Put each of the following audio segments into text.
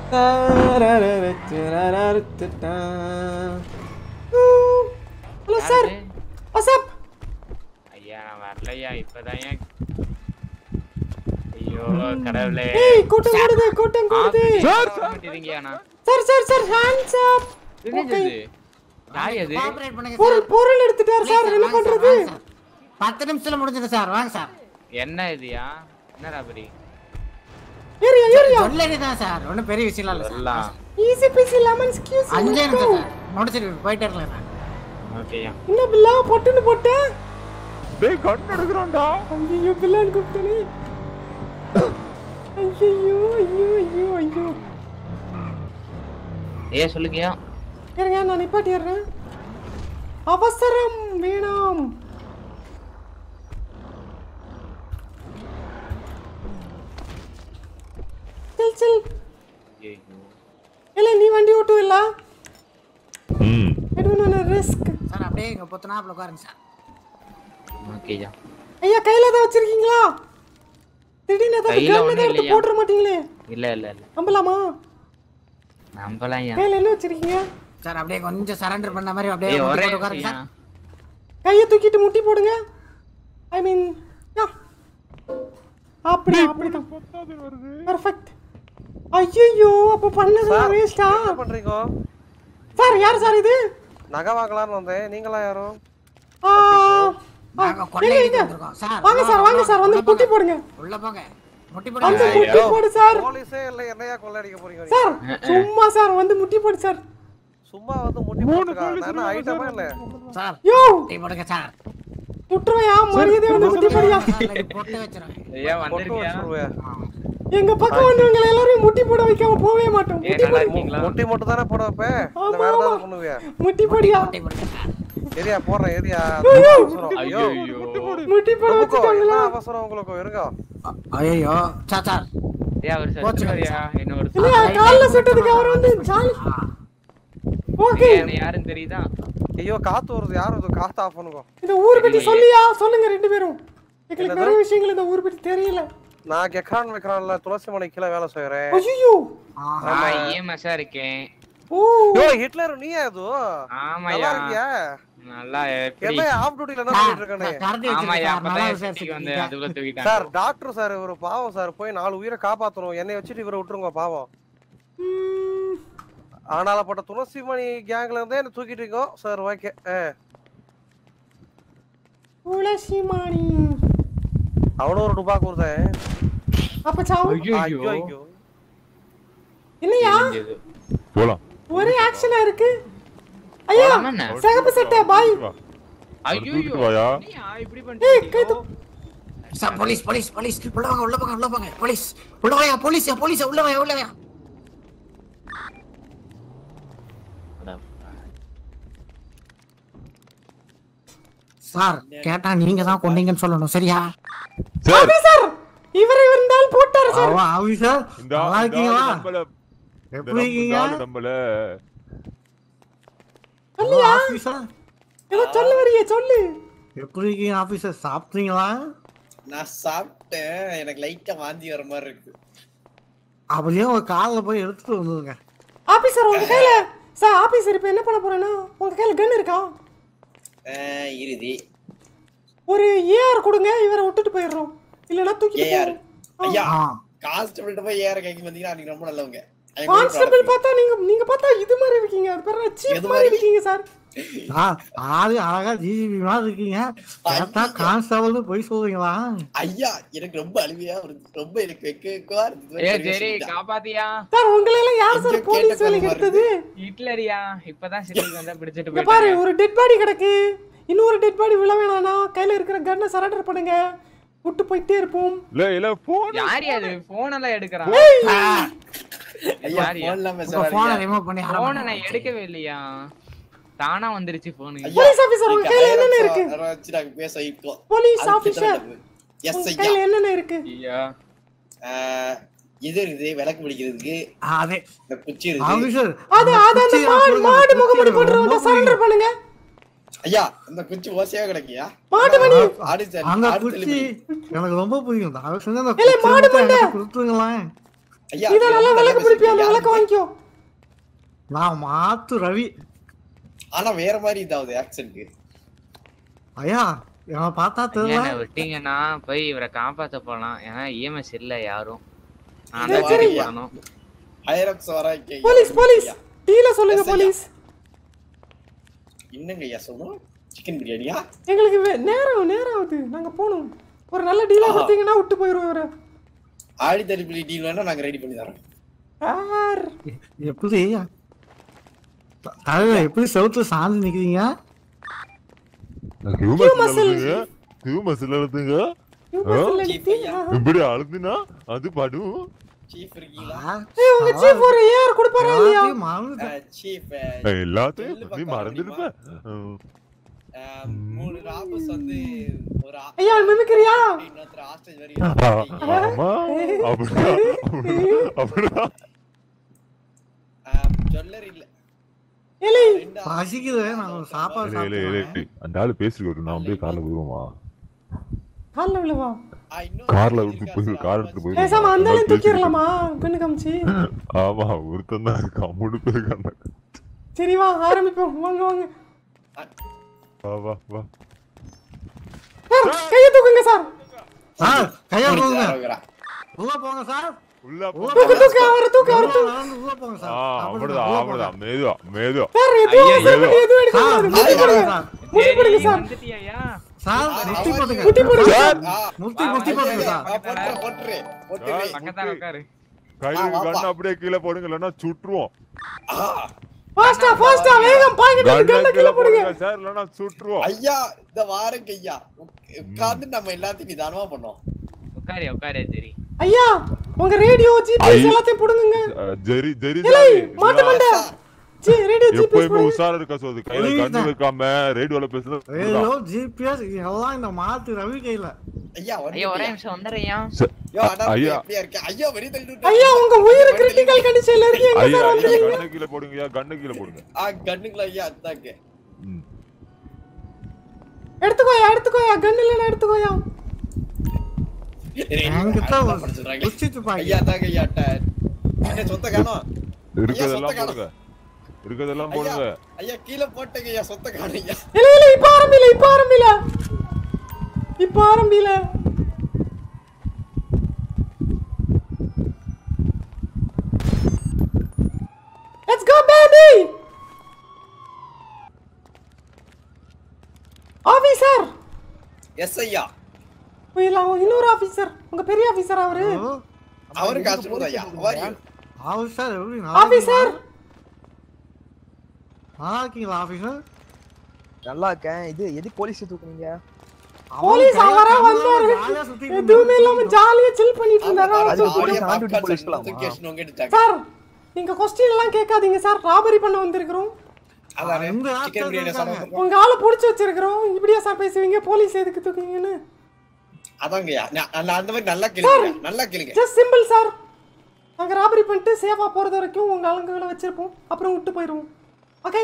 Hello sir யாரு? WhatsApp ஐயா நான் வரலையா இப்பதான் ஏன் ஐயோ கடவுளே ஏய் கூட்டம் கூடுது கூட்டம் கூடுது மாட்டீங்கயாண்ணா sir sir sir hands up என்னது இது? யார் அது கோஆபரேட் பண்ணுங்க பொருள் சார் பொருள் எடுத்துட்டார் Please சார் sir, என்ன வாங்க சார், பண்றது வாங்க சார். பத்து நிமிஷத்துல முடிஞ்சது சார் வாங்க சார் என்ன இதுயா என்ன ராபரி ஏரியா ஏரியா சொல்லி தான் சார் ஒன்றும் பெரிய விஷயம் இல்லை சார் சொல்லலாம் ஈஸி பீசி லெமன் ஸ்கியூஸ் அஞ்சே நிமிஷம் சார் முடிச்சிட்டு போயிட்டே இருக்கலாம் சார் ஓகேயா என்ன பில்லா பொட்டுன்னு போட்டேன் டேய் கண் எடுக்கறான்டா ஐயோ பில்லான்னு கூப்பிட்டனே ஐயோ ஐயோ ஐயோ ஐயோ ஐயா சொல்லுங்கயா இருங்க நான் நிப்பாட்டிடுறேன் அவசரம் வேணாம் சில் சில் ஐயோ இல்ல நீ வண்டி ஓட்டுவில்ல ம் I don't want risk sir அப்படியே இங்கே பொத்துனாப்பில் உட்காருங்க சார் ஓகேயா ஐயா கையில ஏதாவது வச்சிருக்கீங்களா திடீர்னு ஏதாவது கையில gun ஒண்ணும் ஏதாவது எடுத்து இல்லையா. போட்டுற மாட்டீங்களே இல்ல இல்ல இல்ல நம்பலாமா நம்பலாம் ஐயா கையில என்ன வச்சிருக்கீங்க சார் அப்படியே கொஞ்சம் சரண்டர் பண்ண மாதிரி அப்படியே ஏய் ஒரே முட்டி போட்டு உட்காருங்க நிமிஷம்யா. சார் கையை தூக்கிட்டு முட்டி போடுங்க ஐ மீன் அப்படி அப்படிதான் பர்ஃபெக்ட் ஐயோ அப்ப பண்ணது வேஸ்டா என்ன பண்றீங்க சார் யார் சார் இது நகை வாங்கலாம்னு வந்தேன் நீங்களா யாரும் ஆ, ஆ, நாங்க எங்க, கொள்ளையடிக்க எங்க? வந்திருக்கோம். சார், வாங்க சார் வாங்க சார் வந்து முட்டி போடுங்க உள்ள போங்க முட்டி வந்து போடுங்க முட்டி போடு சார் போலீஸே இல்ல என்னையா கொள்ளடிக்க போறீங்க நீங்க? சார் சும்மா சார் வந்து முட்டி போடு சார் சும்மா வந்து முட்டி போட்டுக்கா நான் என்ன ஐட்டமா இல்ல சார் யோ முட்டி போடுங்க சார் முட்டுவையா மரியாதை வந்து முட்டி போடியா சார், போட்டு வச்சிருவேன் ஐயா கொட்டு வந்திருக்கியா வச்சிருவேன் எங்க பக்கம் வந்தவங்க எல்லாரையும் முட்டி போட வைக்காம போவே மாட்டோம் ஏ முட்டி நல்லா போடு இருக்கீங்களா முட்டி மட்டும் தானே போட வைப்பேன் இல்ல வேற ஏதாவது பண்ணுவியா முட்டி போடியா முட்டி போடுங்க சார் ஏரியா போடுறேன் ஏரியா ஐயோ ஐயோ முட்டி போட என்ன வச்சுட்டாங்களா அவசரம் உங்களுக்கு இருங்க ஐயோ சார் சார் ஏய் அவர் போச்சு, சத்துறாரியா என்ன ஒரு இல்லையா கால்ல சுட்டதுக்கு அவர் வந்து ஜாலி ஓகே என்ன யாருன்னு தெரியுதா ஐயோ காத்து வருது யாரும் இது காத்து ஆஃப் பண்ணுங்க இந்த ஊர் பத்தி சொல்லியா சொல்லுங்க ரெண்டு பேரும் எங்களுக்கு நிறைய விஷயங்கள் இந்த ஊர் பத்தி தெரியல நான் கெக்கான் வைக்கிறான்ல துளசி மலை கீழே வேலை செய்யறேன் ஐயோ நான் இஎம்எஸ்ஸா இருக்கேன் ஓ யோ ஹிட்லர் நீயா இது நல்லா ஆமாயா இருக்கியா நல்லா எப்படி என்ன ஆஃப் டியூட்டில என்ன பண்ணிட்டு இருக்கானே கரண்டி ஆமாயா வச்சிருக்கேன் சார் நல்லா அப்பதான் எஸ்டிக்கு வந்து விசாரிச்சுக்கீங்க அதுக்குள்ள சார் தூக்கிட்டாங்க டாக்டர் சார் இவரு பாவம் சார் போய் நாலு உயிரை காப்பாத்தணும் என்னை வச்சுட்டு இவரை விட்டுருங்க பாவம் ம், ஆனாலப்பட்ட துளசி மணி கேங்ல இருந்தே என்ன தூக்கிட்டு இருக்கோம் சார் ஓகே துளசி மாணி அவனும் ஒரு டுபா கொடுத்தேன் அப்ப சாவு ஐயோ ஐயோ ஐயோ என்னையா தெரிஞ்சது. போலாம் ஒரே ஆக்ஷனா இருக்கு ஐயா போலாமா என்ன? சிகப்பு சட்டை பாய் வா. ஐயோ தூக்கிட்டு வாயா. என்னையா இப்படி ஏய் கை பண்ணிட்டு தூ சார் போலீஸ் போலீஸ் போலீஸ் உள்ள வாங்க உள்ள போங்க உள்ள போங்க போலீஸ் உள்ள வாயா போலீஸ் போலீஸ் உள்ள வாயா உள்ள வாயா சார் கேட்டா நீங்க தான் கொண்டீங்கன்னு சொல்லணும் சரியா சார் சார் இவர் இருந்தால் போட்டாரு சார் அவன் ஆபீசர் இந்த நல்லா இந்த இருக்கீங்களா ஆளு நம்மள இந்த எப்படி நம்ம- இந்த இருக்கீங்க ஆளு நம்மள சொல்லியா ஆபீசர் ஏதோ சொல்ல வரியே சொல்லு எப்படி இருக்கீங்க ஆபீசர் சாப்பிட்டீங்களா நான் சாப்பிட்டேன் எனக்கு லைட்டா வாந்தி வர மாதிரி இருக்கு அப்படியே உங்க காலில் போய் எடுத்துட்டு வந்துருங்க ஆபீசர் உங்க கையில சார் ஆபீசர் இப்ப என்ன பண்ண போறேன்னா உங்க கையில கன் இருக்கா ஆஹ் இறுதி ஒரு ஏஆர் கொடுங்க இவரை விட்டுட்டு போயிடுறோம் இல்லனா தூக்கிட்டு ஏஆர் போவோம். ஐயா ஆ கான்ஸ்டபிள்கிட்ட போய் ஏற கைக்கு வந்தீங்கன்னா அன்னைக்கு ரொம்ப நல்லவங்க I am very proud of constable you. பார்த்தா நீங்க நீங்க பார்த்தா இது மாதிரி இருக்கீங்க அது பேர் சீப் எது மாதிரி மாதிரி? இருக்கீங்க சார் ஆ, ஆளு அழகா ஜிஜிபி மாதிரி இருக்கீங்க கேட்டா கான்ஸ்டபிள் போய் சொல்றீங்களா ஐயா எனக்கு ரொம்ப அழுவியா வருது ரொம்ப எனக்கு வெக்க வெக்கமா இருக்கு ஏ சரி காப்பாத்தியா சார் உங்களை எல்லாம் யார் சார் எங்கேயோ போலீஸ் கேட்ட வேலைக்கு மாதிரி எடுத்தது ஹிட்லரியா இப்பதான் சிட்டிக்கு வந்தா பிடிச்சிட்டு இங்க பாரு போயிட்டாங்க ஒரு டெட் பாடி கிடக்கு இன்னொரு டெட் பாடி விழ வேணாம்னா கையில இருக்கிற கன்னை சரண்டர் பண்ணுங்க விட்டு போயிட்டே இருப்போம் இல்ல இல்ல போன் யார் அது போன் எல்லாம் எடுக்கறான் ஐயா யாரியா? போன்லாம் பேச உங்க போனை வராதீங்க. ரிமூவ் பண்ணி அரை போனை மணி நான் நேரம் எடுக்கவே இல்லையா தானா வந்துருச்சு போனு ஐயா, போலீஸ் ஆபீசர் உங்க நீங்க கையில என்னென்ன ஐரன் இருக்கு சாரை வச்சு நாங்க பேச வைப்போம். போலீஸ் அதுக்கு ஆபீசர் எத்தனை எஸ் உங்க ஐயா கையில என்னென்ன இருக்கு ஐயா ஆஹ், இது இருக்குது விளக்கு பிடிக்கிறதுக்கு ஆ, அதே இந்த குச்சி இருக்கு ஆபீசர் அது அது அந்த மாடு மாடு முகமடி போட்டுறவங்க சரண்டர் பண்ணுங்க ஐயா இந்த குச்சி ஓசையா கிடைக்கியா மாட்டு மணி ஆடு சார் அந்த ஆடு குச்சி தள்ளுபடி. எனக்கு ரொம்ப பிடிக்கும் தயவு செஞ்சு அந்த ஏலே, குச்சி மாடு மட்டும் மண்டை. எனக்கு கொடுத்துருங்களேன் ஐயா இதை நல்லா ரொம்ப விளக்கு பிடிப்பியா அந்த பேசுறீங்க. விளக்கு வாங்கிக்கோ நான் மாத்து ரவி ஆனா வேற மாதிரி இதாவுது ஆக்சென்ட் ஐயா இவன் பார்த்தா ஐயா, தெரியல என்னை விட்டீங்கன்னா போய் இவரை காப்பாத்த போலாம் ஏன்னா இஎம்எஸ் இல்ல யாரும் நான் சரி, தான் சரி. தேடி போகணும் ஹைரக்ஸ் வராங்க போலீஸ் போலீஸ் டீல சொல்லுங்க Yes, ஐயா. போலீஸ் என்னங்க ஐயா சொன்னோம் சிக்கன் பிரியாணியா எங்களுக்கு வே- நேரம் நேரம் ஆகுது நாங்க போகணும் ஒரு நல்ல டீலா ஆஹா. கொடுத்தீங்கன்னா விட்டு போயிருவோம் இவரை ஆடி தள்ளுபடி டீல் வேணா நாங்க ரெடி பண்ணி தரோம் யார் எப்படி தலைவர் எப்படி செவுத்துல சாஞ்சு நிக்கிறீங்க கியூ மசில் அழுதுங்க கியூ மசில் அழுதுங்க இவங்க ஆ? இல்ல, Chief டீ- ஐயா. ஆஹா. இப்படி அழுதுனா அது படும் சீஃப் இருக்கீங்களா ஏய், உங்க சீஃப் ஒரு ஏஆர் கொடுப்பாரா இல்லையா எல்லாத்தையும் மறந்துட்டேன். சீஃப் எல்லாத்தையும் சொல்லு நீ பக்கம் மறந்துருப்ப மூணு ராபர்ஸ் வந்து ஒரு ஆ- ஐயா மிமிக்கிறியா இன்னொருத்தர் ஹாஸ்டேஜ் ஆ, வரைக்கும் ஆமா அப்படிதான் அப்படிதான், அப்படிதான் ஜுவல்லரி இல்ல ஏலே ரெண்டு பசிக்குது நான் ஒரு சாப்பாடு இல்ல, இல்ல, இல்ல, சாப்பிடுவேன் இல்ல. அந்த ஆளு பேசிட்டு வரும் நான் அப்படியே கார்ல போயிருவோமா கால்ல விழுவா ஆ, இன்னொரு கார்ல ஆள் விட்டு இருக்கா போய் சார், கார் அவன் எடுத்து வந்து- பேசாம அந்த ஆளையும் போயிருவோம் தூக்கிடலாமா கண்ணு காமிச்சு ஆமா ஒருத்தன் தான் இருக்கான் மூணு பேர் இருக்காங்க சரி வா ஆரம்பிப்போம் வாங்க வாங்க வா வா வா சார் கையை தூக்குங்க சார் சார் கையா போங்க இருக்கிறான். உள்ள போங்க சார் உள்ள போ. உள்ள தூக்கு தூக்கு அவரை தூக்கு அவரை உள்ள தூக்கு நடந்து உள்ள போங்க ஆ, சார் அப்படிதான் உள்ள அப்படிதான் போங்க. மேதுவா மேதுவா சார் எதுவும் ஐயா, அவசரப்பட்டு எதுவும் எடுக்க சார், கூடாது முட்டி போடுங்க சார், முட்டி போடுங்க சார் வந்துட்டியா சார் ஆ, முட்டி அவன் போட்டுங்க முட்டி போடுங்க சார் ஆ, முட்டி வா, முட்டி வா, போட்டுங்க வா, சார் ஆ, போட்டுரு, போட்டுரு, போட்டுரு. பக்கத்தால உட்காரு கை ஆ, வாப்பா. கண்ணு அப்படியே கீழே போடுங்க இல்லைன்னா சுட்டுருவோம் ஆ, ஃபாஸ்டா ஃபாஸ்டா வேகம் பாக்கெட் கண்ணை கண்ண கீழே கீழ போடுங்க போடுங்க சார் இல்லைன்னா சுட்டுருவோம் ஐயா இந்த வாரங்க ஐயா உட்கார்ந்து நம்ம எல்லாத்தையும் நிதானமா பண்ணோம் உட்காரியா உட்காரியா சரி ஐயா உங்க ரேடியோ ஜிபிஎஸ் ஐ- எல்லாத்தையும் போடுங்க அஹ், ஜெரி ஜெரி இல்லை ஜாரி. மாட்ட மாட்டேன் ஜி ரேடியோ ஜிபிஎஸ் எப்பயுமே உஷாரா இருக்க சொல்லுது கையில புரியுது. கண்ணு வைக்காம ரேடியோல பேசுறது ரேடியோ ஜிபிஎஸ் எல்லாம் இந்த மாத்து ரவி கையில ஐயா ஐயா ஒரே வந்துட்டியா? நிமிஷம் வந்துடுறியா ச- ஐயோ, அண்ணா, ஐயா எப்படியா இருக்க? ஐயா, வெளிய தள்ளி விட்டாரு. ஐயா உங்க உயிர் கிரிட்டிக்கல் கண்டிஷன்ல இருக்கு எங்க ஐயா சார் ஐயா வந்தீங்க கண்ணு கீழே போடுங்கய்யா கண்ணு கீழே போடுங்க ஆ, கண்ணுங்களா ஐயா, அதாங்க. ம். எடுத்துக்கோயா எடுத்துக்கோயா கன் இல்லைன்னா எடுத்துக்கோயா என்கிட்ட அதான் ஒரு பண்ண சொல்றாங்க. குச்சி துப்பாக்கி ஐயா, அதாங்க ஐயா, ட- என்ன சொத்த காணோம்? இருக்கதெல்லாம் சொத்த போடுங்க இருக்கதெல்லாம் ஐயா, போடுங்க ஐயா, கீழே போட்டேங்க ஐயா, சொத்த காணோம் ஐயா. இல்ல இல்ல இப்ப ஆரம்பில இப்ப ஆரம்பில இப்ப ஆரம்பில Let's go baby officer yes ஐயா. இல்ல அவன் இன்னொரு ஆபீசர் உங்க பெரிய ஆபீசர் அவரு ஓ, அவருக்கு ஆசீர்வாதம் ஐயா. How are you? ஆஃபீஸர் எப்படி நல்லா ஆபீசர் இருக்கீங்களா? நல்லா இருக்கீங்களா ஆஃபீஸர் நல்லா இருக்கேன் இது எது போலீஸ் தூக்குனீங்க போலீஸ் அவரா வந்தாரு எதுவுமே இல்லாம ஜாலியா சில் பண்ணிட்டு ஆமா, இருந்தாரு அது அதுக்கு ஆடியோ போலீஸ் பாப்கார்ன் ஆண்டிட்டி போலீஸ் notification உங்க எடுத்தாங்க. சார் நீங்க கொஸ்டின் எல்லாம் கேட்காதீங்க சார் ராபரி பண்ண வந்திருக்கிறோம் அதானே, இந்த chicken ஆட்கள் பிரியாணி இருக்காங்க. சாப்பிட உங்க ஆளை புடிச்சு வச்சிருக்கிறோம் இப்படியா சார் பேசுவீங்க போலீஸ் எதுக்கு தூக்குவீங்கன்னு அதாங்க ஐயா. நான் நான் அந்த மாதிரி நல்லா கேளுங்க நல்லா கேளுங்க ஜஸ்ட் சிம்பிள் சார் நாங்க ராபரி பண்ணிட்டு சேஃபா போறது வரைக்கும் உங்க ஆளுங்களை வச்சிருப்போம் அப்புறம் விட்டு போயிடுவோம் ஓகே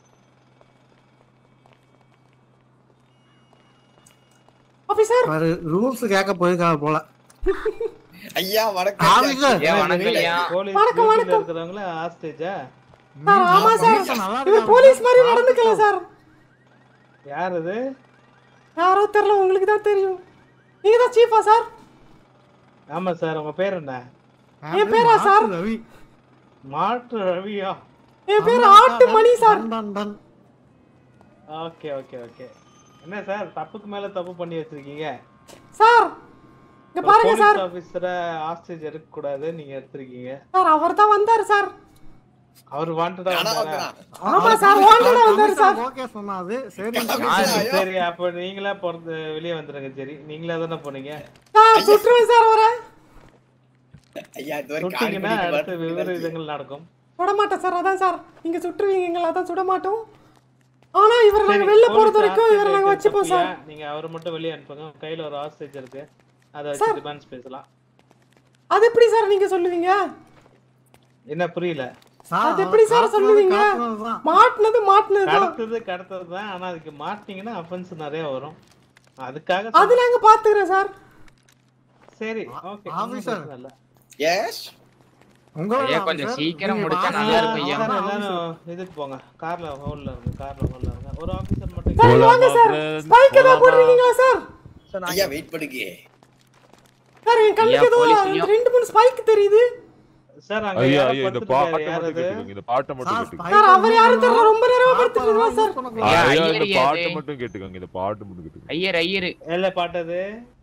ஆபீசர் ரூல்ஸ் கேட்க போயிருக்காரு போல ஐயா வணக்கம் ஆபீஸர். ஐயா வணக்கம் ஐயா போலீஸ் வணக்கம், டியூட்டில வணக்கம். இருக்கிறவங்கள ஹாஸ்டேஜா சார் ஆமா சார் நல்லா இது இருக்காரு. போலீஸ் மாதிரி நடந்துக்கல சார் யார் அது யாரோ தெரியல உங்களுக்கு தான் தெரியும் நீங்க தான் சீஃபா சார் ஆமா சார் உங்க பேர் என்ன என் பேரா சார்? மாத்து ரவி மாட்டு ரவியா என் பேர் ஆட்டு மணி sir done, done, done. Okay okay okay என்ன சார் தப்புக்கு மேல தப்பு பண்ணி வச்சிருக்கீங்க சார் இங்க பாருங்க சார் போலீஸ் ஆபீசரை ஹாஸ்டேஜ் எடுக்க கூடாது நீங்க எடுத்திருக்கீங்க சார் அவர் தான் வந்தாரு சார் அவர் வாண்டடா ஆனா வந்தாரா வந்துறான். ஆமா சார் வாண்டடா வந்தாரு சார் ஓகே சொன்னாது சரி யாரு? சரி அப்ப நீங்களே பிறந்து வெளியே வந்துருங்க சரி நீங்களே தானே போனீங்க சார் சுற்றுவேன் சார் அவரை ஐயா இது வரைக்கும் காலி சுட்டீங்கன்னா பண்ணிட்டு அடுத்த வரதுக்கு விவர முன்னாடி. விதங்கள் நடக்கும் சுட மாட்டேன் சார் அதான் சார் நீங்க சுற்றுவீங்க அதான் சுட மாட்டோம் ஆனா இவரை சரி, நாங்க வெளில போலீஸ் போறது வரைக்கும் இவரை hostage நாங்க வச்சுப்போம் தப்பியா? சார் நீங்க அவரை மட்டும் வெளியே அனுப்புங்க கையில ஒரு ஹாஸ்டேஜ் இருக்கு அதை சார். வச்சு டிமாண்ட்ஸ் பேசலாம் அது எப்படி சார் நீங்க சொல்லுவீங்க என்ன புரியல சார், அது எப்படி சார் காட்டுனது சொல்லுவீங்க? காட்டுனதுதான். மாட்டினது மாட்டினது தான் கடத்தது கடத்தது தான் ஆனா அதுக்கு மாட்டீங்கன்னா அஃபென்ஸ் நிறைய வரும் அதுக்காக அது நாங்க பாத்துக்கிறோம் சார் சரி ஓகே ஆபீசர். இல்ல Yes? உங்களோட ஐயா, தான் கொஞ்சம் சார். சீக்கிரம் நீங்க முடிச்சா வாங்க. நல்லா இருக்கும் ஐயா. சார் ஆமா, எல்லாரும் இதுக்கு போங்க கார்ல ஹோல்ல இருங்க கார்ல ஹோல்ல இருங்க ஒரு ஆபீசர் மட்டும் சார் இங்க வாங்க சார் ஸ்பைக் ஏதாவது போட்டிருக்கீங்களா சார் சார் நான் ஐயா வெயிட் பண்ணுங்க சார் என் கண்ணுக்கு ஐயா, ஏதோ போலீஸ்லயும். ரெண்டு மூணு ஸ்பைக் தெரியுது சார் அங்க ஐயா யாரோ ஐயா இந்த படுத்துட்டு பாட்டை யார் மட்டும் அது கேட்டுக்கோங்க இந்த பாட்டை மட்டும் சார், கேட்டுக்கோங்க spike சார் அவர் யாரும் தெரியல ரொம்ப நேரமா பாப்பா படுத்துட்டு இருக்கா use சார் பண்ணக்கூடாது. ஐயா, ஐயா இந்த ஐயர் பாட்டை அது. மட்டும் கேட்டுக்கோங்க இந்த பாட்டு மட்டும் கேட்டுக்கோங்க ஐயர் ஐயர் எல்ல பாட்டது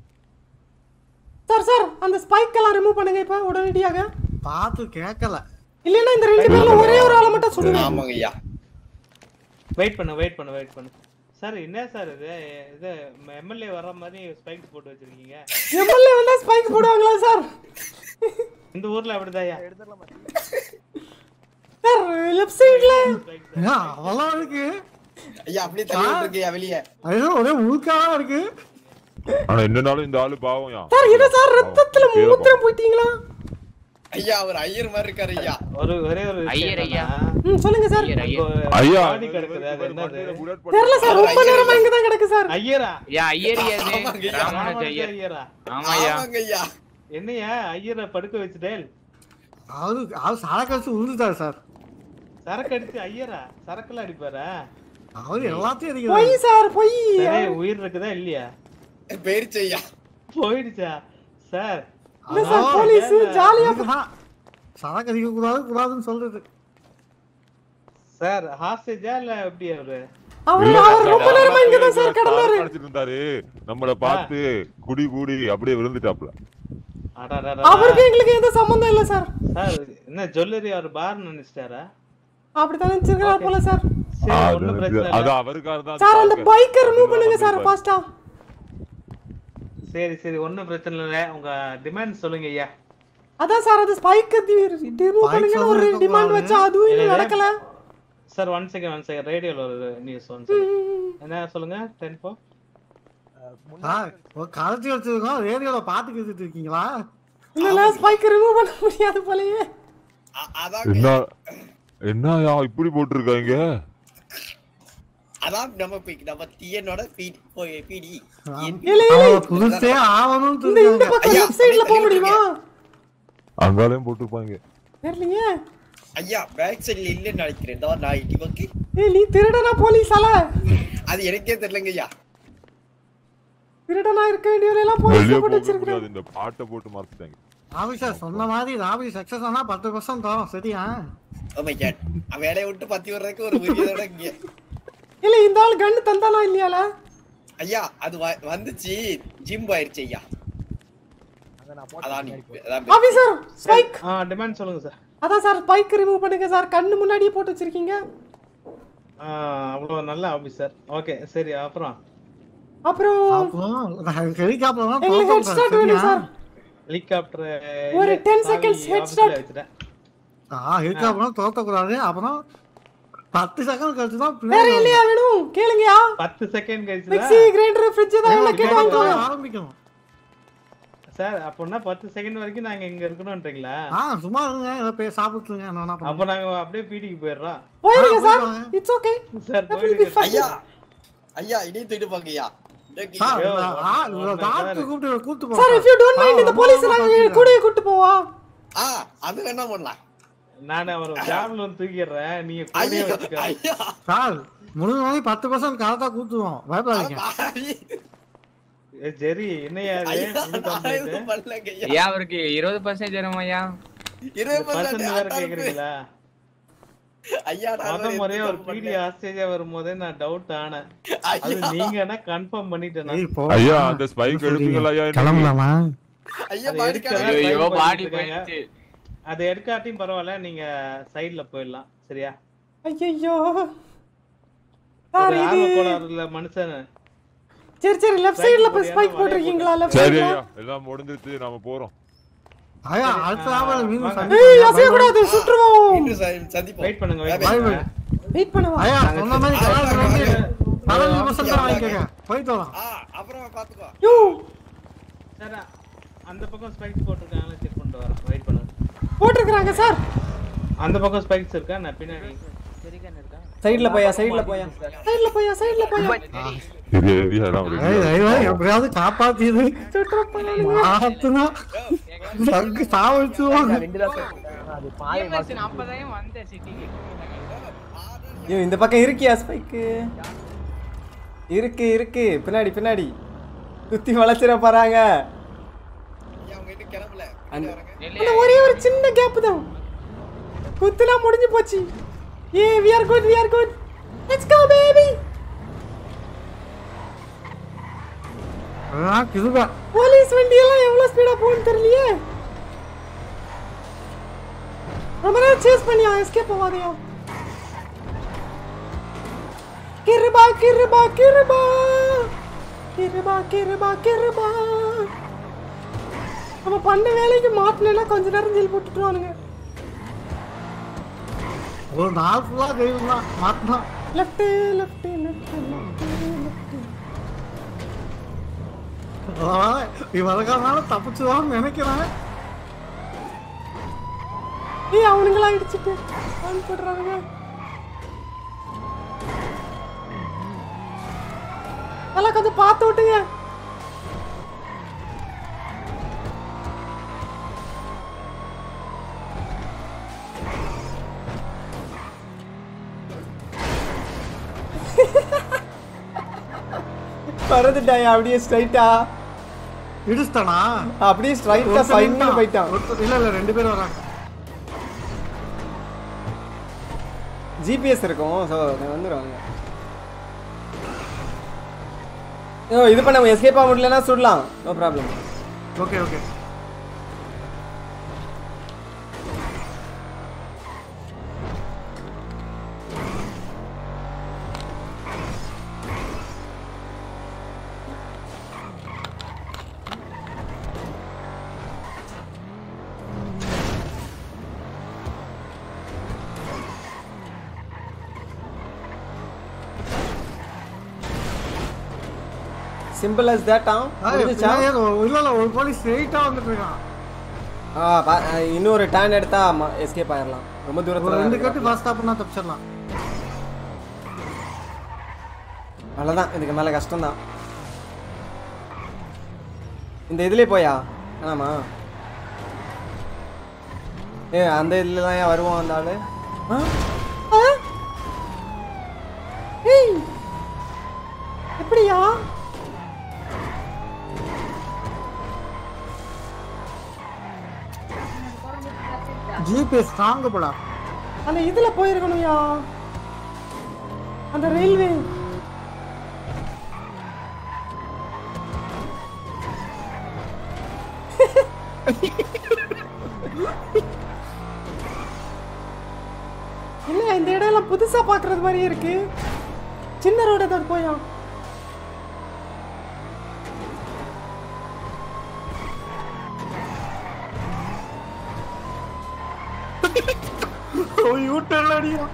சார் சார் அந்த ஸ்பைக் எல்லாம் ரிமூவ் பண்ணுங்க இப்ப உடனடியாக பார்த்து கேட்கல இல்லைன்னா இந்த ரெண்டு பேர்ல ஒரே ஒரு ஆளை மட்டும் சுடுங்க ஆமாங்க ஐயா வெயிட் பண்ணு வெயிட் பண்ணு வெயிட் பண்ணு சார் என்ன சார் இது இது எம்எல்ஏ வர்ற மாதிரி ஸ்பைக் போட்டு வச்சிருக்கீங்க எம்எல்ஏ வந்தா ஸ்பைக் போடுவாங்களா சார் இந்த ஊர்ல அப்படிதான்யா சார் லெஃப்ட் சைடுல ஐயா, அவ்வளவு இருக்கு ஐயா அப்படியே தள்ளி விட்டுருக்கு ஐயா வெளியே ஐயோ ஒரே முழுக்காவா இருக்கு ஆனா என்னனாலும் இந்த ஆளு பாவம்யா சார் என்ன சார் ரத்தத்துல மூத்திரம் போயிட்டீங்களா ஐயா அவர் ஐயர் மாதிரி இருக்காரு ஐயா ஒரு ஒரே ஒரு ஐயர் ஐயா. ம் சொல்லுங்க சார் ஐயர் ஐயர் ஐயா பாடி கிடக்குது அது என்னது தெரியல சார் ரொம்ப நேரமா இங்க தான் கிடக்கு சார் ஐயரா ஐயா ஐயர் அது ஆமாங்க ஐயா. ராமானுஜ ஐயர் ஐயரா ஆமாய்யா ஆமாங்க ஐயா என்னையா ஐயரை படுக்க வச்சுட்டேல் அவரு அவர் சரக்கு வச்சு விழுந்துட்டாரு சார் சரக்கு அடிச்சு ஐயரா சரக்குலாம் அடிப்பாரா அவரு எல்லாத்தையும் பொய் அடிக்கிறாரு சார் பொய் சரி உயிர் இருக்குதா இல்லையா போயிருச்சு ஐயா போயிடுச்சா சார் இல்ல சார் போலீஸ் ஜாலியா அதுக்குதான் சரக்கு அடிக்க கூடாது கூடாதுன்னு சொல்றது சார் ஹாஸ்டேஜா இல்ல எப்படி அவரு அவரு அவர் ரொம்ப நேரமா இங்க தான் சார் கிடந்தாரு நினைச்சிட்டு இருந்தாரு நம்மள பார்த்து குடி கூடி அப்படியே விழுந்துட்டாப்ல அடடடடா. அவருக்கு எங்களுக்கு எந்த சம்பந்தம் இல்ல சார் சார் என்ன ஜுவல்லரி அவர் பார் நினைச்சிட்டாரா அப்படித்தான் நினைச்சிருக்காரு போல சார் சரி அது ஒண்ணும் பிரச்சனை அது இல்ல அவருக்காக தான் சார் அந்த பைக்கை ரிமூவ் பண்ணுங்க சார் ஃபாஸ்டா சரி சரி ஒண்ணும் பிரச்சனை இல்ல உங்க டிமாண்ட் சொல்லுங்க ஐயா அதான் சார் அது ஸ்பைக் ரிமூவ் பண்ணுங்கன்னு ஒரு சொல்றது டிமாண்ட் இருக்கக்கூடாது. வச்சா அதுவும் இன்னும் என்னது? நடக்கல sir one second one second ரேடியோல ஒரு நியூஸ் ஒன் செகண்ட் என்ன சொல்லுங்க டென் ஃபோர் சார் ஒரு கலத்தி வச்சிருக்கோம் ரேடியோல பாட்டு கேட்டுட்டு இருக்கீங்களா இல்ல இல்ல ஸ்பைக் ரிமூவ் பண்ண முடியாது போலயே அ- அதான் என்ன என்னயா இப்படி போட்டிருக்காங்க அதான் நம்ம பி- நம்ம டிஎனோட பிடி பிடி இல்ல இல்ல அவன் புதுசே ஆகணும்னு இந்த இந்த இருக்காங்க பக்கம் ஐயா, லெஃப்ட் சைடுல போக அப்படியே முடியுமா அங்காலையும் போட்டிருப்பாங்க தெரியலையே ஐயா பேக் சைடுல இல்லைன்னு நினைக்கிறேன் இந்த நான் இடி பக்கி ஏய் நீ திருடனா போலீஸால அது எனக்கே தெரியலங்க ஐயா திருடனா இருக்க வேண்டியவரை எல்லாம் போலீஸ் வெளியே போட்டு போக வச்சிருக்காங்க முடியாது இந்த பாட்டை போட்டு மறைச்சிட்டாங்க ஆபீசர் சொன்ன மாதிரி ராபி சக்சஸ் ஆனா பத்து பர்சன்ட் தரோம் சரியா ஓ மை காட் வேலையை விட்டு பத்தி வர்றதுக்கு ஒரு உரியதோட இங்க இல்ல இந்த ஆள் கண்ணு தந்தானா இல்லையால ஐயா அது வ- வந்துச்சு ஜிம் ஆயிருச்சு ஐயா அங்க நான் அதான் போட்டேன் நீ- அதான் ஆபீசர் ஸ்பைக் ஆ டிமாண்ட் சொல்லுங்க சார் அதான் சார் ஸ்பைக் ரிமூவ் பண்ணுங்க சார் கண்ணு முன்னாடியே போட்டு வச்சிருக்கீங்க ஆ அவ்வளோ நல்ல ஆபீசர் ஓகே சரி அப்புறம் அப்புறம் அப்புறம் ஹெலிகாப்டர் எங்களுக்கு ஹெட் ஸ்டார்ட் வேணும் சார் ஹெலிகாப்டர் ஒரு 10 seconds head start. வச்சுட்டேன் ஹெலிகாப்டர் தோத்தக்கூடாது அப்புறம் பத்து செகண்ட் கழிச்சு தான் வேற பின்னாடி இல்லையா வேணும் கேளுங்கயா பத்து செகண்ட் கழிச்சு மிக்ஸி கிரைண்டர் ஃப்ரிட்ஜ் தான் எல்லாம் கேட்டு வாங்கிக்கோங்க ஆரம்பிக்கணும் சார் அப்படின்னா பத்து செகண்ட் வரைக்கும் நாங்க இங்க இருக்கணும்ன்றீங்களா ஆ சும்மா இருங்க ஏதோ போய் சாப்பிட்டுருங்க நான் என்ன அப்ப நாங்க அப்படியே பீடிக்கு போயிடுறோம் போயிருங்க ஆ, சார் போயிட்டு வாங்க. It's okay sir That will be fine. ஐயா ஐயா இடி தூக்கிட்டு போங்க ஐயா ஓகே. சார் ஐயோ, ஆ, ஒண்ணு டாக்டர் வேற. கூப்பிட்டு கூப்பிட்டு sir if you don't mind இந்த போலீஸ் நாங்க கூடயே கூட்டி போவா ஆ அது வேணா பண்ணலாம் நான் அவர் ஜாப்ல வந்து தூக்கிடுறேன் நீங்க கூடயே ஐயா வச்சுக்க ஐயா சார் முடிஞ்ச மாதிரி பத்து பர்சன்ட் கரெக்டாக கூத்துவோம் பயப்படாதீங்க பாவி. ஏ, ஜெரி என்னையா இது ஐயா புது நான் complaint? எதுவும் பண்ணலங்க ஐயா ஐயா அவருக்கு இருபது பர்சன்டேஜ் வரும் ஐயா இருபது பர்சன்ட் percent வேற அதான் இருக்கு. கேக்குறீங்களா ஐயா நான் முத வேற முறையா ஒரு எதுவும் பிடி பண்ணல. ஆஸ்திரேலியா வரும்போதே நான் டவுட் ஆனேன் அது ஐயா நீங்கன்னா கன்ஃபார்ம் பண்ணிட்டேன் நான். ஏய், போ. ஐயா அந்த ஸ்பைக் எடுப்பீங்களா ஐயா இன்னைக்கு? கிளம்பலாமா ஐயா அது பாடி எடுக்கல. காணோம். ஐயோ Try பாடி பண்ணிட்டு போயிடுச்சு அது எடுக்காட்டியும் பரவாயில்ல நீங்க சைடுல போயிடலாம் சரியா ஐயோ சார் ஒரு இது ஆர்வ கோளாறுல மனுஷன் சரி சரி லெஃப்ட் சைடுல போய் ஸ்பைக் போட்டிருக்கீங்களா லெஃப்ட் சரி சைடுல ஐயா எல்லாம் முடிஞ்சிருச்சு நாம போறோம் ஐயா அடுத்த ஆவல மீன் வாங்க. ஏய் அசைய கூடாது சுற்றுவோம் மீண்டும் ச- சந்திப்போம் வெயிட் பண்ணுங்க வெயிட் Bye, bye. பண்ணுங்க வெயிட் பண்ணுவா ஐயா சொன்ன மாதிரி கலாச்சாரம் வந்து பதினஞ்சு பர்சன்ட் தான் வாங்கிக்கோங்க போயிட்டு வரலாம் ஆ அப்புறம் பாத்துக்கோ யூ சார் அந்த பக்கம் ஸ்பைக்ஸ் போட்டிருக்காங்களா செக் பண்ணிட்டு வரேன் வெயிட் பண்ணுங்க போட்டிருக்காங்க சார் அந்த பக்கம் ஸ்பைக்ஸ் இருக்கா நான் பின்னாடி சைடுல போயா சைடுல போயா சைடுல போயா சைடுல போயா சரி ஐயா எல்லாம் ready ஏய், ஆ ஐயா, எப்படியாவது காப்பாத்தியது சுற்றுப்பா மாத்துனா சங்கு சாவடிச்சுவாங்க ரெண்டு தான் சார் அது பாய EMS நான் அப்பதான் வந்தேன் சிட்டிக்கு ஐயோ இந்த பக்கம் இருக்கியா ஸ்பைக்கு இருக்கு இருக்கு பின்னாடி பின்னாடி சுத்தி வளைச்சிட போறாங்க ஐயா அவங்க இன்னும் கிளம்பல அந்த- வரங்க அந்த ஒரே ஒரு சின்ன கேப் தான் குத்துலாம் முடிஞ்சு போச்சு ஏ we are good we are good let's go baby அதான் கிருபா போலீஸ் வண்டி எல்லாம் எவ்வளவு ஸ்பீடா போகுன்னு தெரியலையே ரொம்ப நேரம் சேஸ் பண்ணியா எஸ்கேப் ஆகாதயா கிருபா கிருபா கிருபா கிருபா கிருபா கிருபா நம்ம பண்ண வேலைக்கு மாட்டலன்னா கொஞ்ச நேரம் ஜெயில் போட்டுட்டுருவானுங்க ஒரு நாள் ஃபுல்லா தெய்வம் தான் மாட்டினா left left left left left இவரகானால தப்பிச்சுதான்னு நினைக்கிறேன் ஏய் அவனுங்களாம் இடிச்சிட்டு ஆன் போடுறானுங்க எல்லாம் கொஞ்சம் பார்த்து விட்டுங்க பறந்துட்டாயா அப்படியே ஸ்ட்ரைட்டா இடிச்சிட்டானா அப்படியே ஸ்ட்ரைட்டா ஒருத்தன் சைடு நின்னுட்டான். போயிட்டான் ஒருத்தன் இல்ல இல்ல ரெண்டு பேரும் வராங்க ஜிபிஎஸ் இருக்கும் ஸோ வந்துடுவாங்க ஓ இது பண்ண எஸ்கேப் ஆக முடியலன்னா சுடலாம் no problem okay okay simple as that ஆ முடிஞ்சுச்சா இல்ல இல்ல ஒரு போலீஸ் ஸ்ட்ரெயிட்டா வந்துட்டு இருக்கான் ஆ பா- ஆ, இன்னொரு டேர்ன் எடுத்தா எஸ்கேப் ஆயிடலாம் ரொம்ப ஒரு தூரத்துல ரெண்டு தான் கட்டு இருக்கு. ஃபாஸ்டா பண்ணா தப்பிச்சிடலாம் அவ்வளோதான் இதுக்கு மேலே கஷ்டம்தான் இந்த இதுலயே போயா ஆமா ஏ அந்த இதுலலாம் ஏன் வருவான் அந்த ஆளு ஆ? ஆ? ஏய் எப்படியா ஜிபிஎஸ் ஸ்ட்ராங் போடா அந்த இதுல போயிருக்கணும்யா அந்த ரயில்வே இல்ல இந்த இடம் எல்லாம் புதுசா பாக்குறது மாதிரியே இருக்கு சின்ன ரோடு ஏதாவது போயா யூட்டர்ல அடிக்கிறான்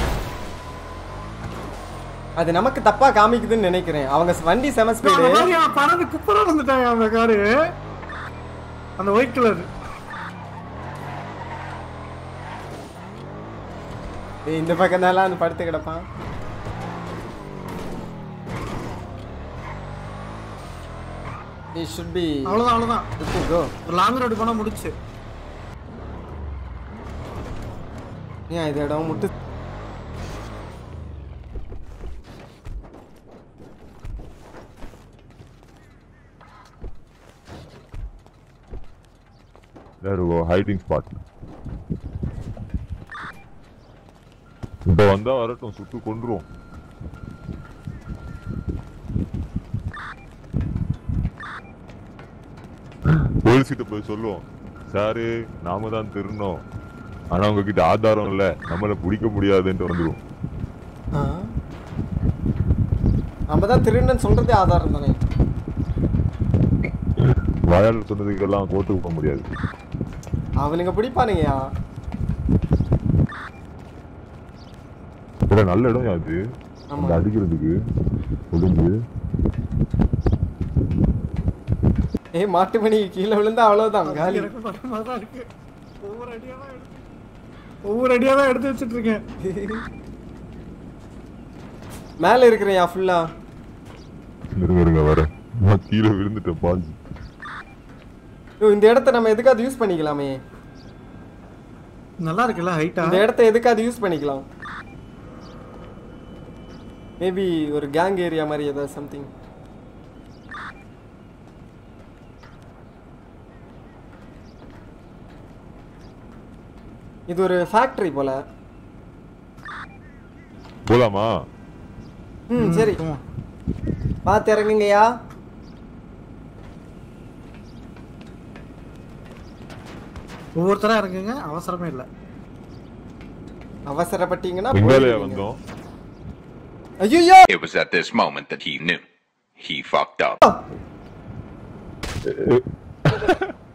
அது நமக்கு தப்பா காமிக்குதுன்னு நினைக்கிறேன் அவங்க வண்டி செம அந்த ஸ்பீடு மாதிரி அவன் பறந்து குப்பரா வந்துட்டாங்க அந்த காரு அந்த ஒயிட் கலர் இந்த பக்கம் தான் அந்த படுத்து கிடப்பான் He should be அவ்வளவுதான் அவ்வளவுதான் good to go. ஒரு லாங் ரோடு போனா முடிச்சு ஏன் இது இடம் முட்டு There you go, hiding spot. இப்ப வந்தா வரட்டும் சுட்டு கொன்றுவோம் போலீஸ்கிட்ட போய் சொல்லுவோம் சாரு நாம தான் திருநோம் ஆனா உங்ககிட்ட ஆதாரம் இல்ல நம்மள பிடிக்க முடியாதுன்ட்டு வந்துருவோம் ஆ. நம்ம தான் திருடன் சொல்றதே ஆதாரம் தானே வாயால் சொன்னதுக்கெல்லாம் கோர்ட்டுக்கு போக முடியாது அவனுங்க பிடிப்பானுங்கயா இல்ல நல்ல இடம் அது ஆமா. அந்த அடிக்கிறதுக்கு ஒளிஞ்சு ஏய் மாட்டு மணி கீழே விழுந்தா அவ்வளவுதான் காலி எனக்கு பயமா தான் இருக்கு ஒவ்வொரு அடியா தான் எடுத்து ஒவ்வொரு அடியா தான் எடுத்து வச்சிட்டு இருக்கேன் மேல இருக்கிறேன்யா ஃபுல்லா இருங்க இருங்க வர நான் கீழே விழுந்துட்டேன் பாஞ்சு ஐயோ இந்த இடத்த நம்ம எதுக்காவது யூஸ் பண்ணிக்கலாமே நல்லா இருக்குல்ல ஹைட்டா இந்த இடத்த எதுக்காவது யூஸ் பண்ணிக்கலாம் மேபி ஒரு கேங் ஏரியா மாதிரி ஏதாவது சம்திங் இது ஒரு ஃபேக்டரி போல போலாமா ம் சரி பார்த்து இறங்குங்கய்யா ஒவ்வொருத்தரா இறங்குங்க அவசரமே இல்ல அவசரப்பட்டீங்கன்னா பெங்காலியா வந்தோம் ஐயோ It was at this moment that he knew. He fucked up.